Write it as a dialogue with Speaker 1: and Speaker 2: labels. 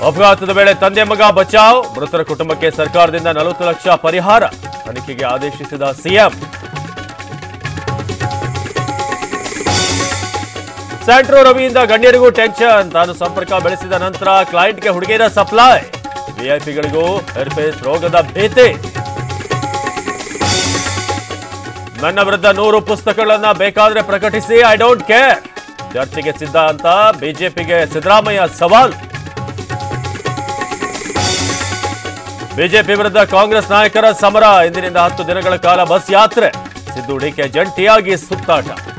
Speaker 1: ಅಪಘಾತದ ವೇಳೆ ತಂದೆ ಮಗ ಬಚಾವ್ ಮೃತರ ಕುಟುಂಬಕ್ಕೆ ಸರ್ಕಾರದಿಂದ ನಲವತ್ತು ಲಕ್ಷ ಪರಿಹಾರ ತನಿಖೆಗೆ ಆದೇಶಿಸಿದ ಸಿಎಂ ಸ್ಯಾಂಟ್ರೋ ರವಿಯಿಂದ ಗಣ್ಯರಿಗೂ ಟೆನ್ಷನ್ ತಾನು ಸಂಪರ್ಕ ಬೆಳೆಸಿದ ನಂತರ ಕ್ಲೈಂಟ್ಗೆ ಹುಡುಗಿಯರ ಸಪ್ಲೈ ವಿಐಪಿಗಳಿಗೂ ಹೆರ್ಪೇಸ್ ರೋಗದ ಭೀತಿ ನನ್ನ ವಿರುದ್ಧ ನೂರು ಪುಸ್ತಕಗಳನ್ನ ಬೇಕಾದ್ರೆ ಪ್ರಕಟಿಸಿ ಐ ಡೋಂಟ್ ಕೇರ್ ಚರ್ಚೆಗೆ ಸಿದ್ಧ ಅಂತ ಬಿಜೆಪಿಗೆ ಸಿದ್ದರಾಮಯ್ಯ ಸವಾಲ್ ಬಿಜೆಪಿ ವಿರುದ್ಧ ಕಾಂಗ್ರೆಸ್ ನಾಯಕರ ಸಮರ ಇಂದಿನಿಂದ ಹತ್ತು ದಿನಗಳ ಕಾಲ ಬಸ್ ಯಾತ್ರೆ ಸಿದ್ದು ಡಿಕೆ ಜಂಟಿಯಾಗಿ ಸುತ್ತಾಟ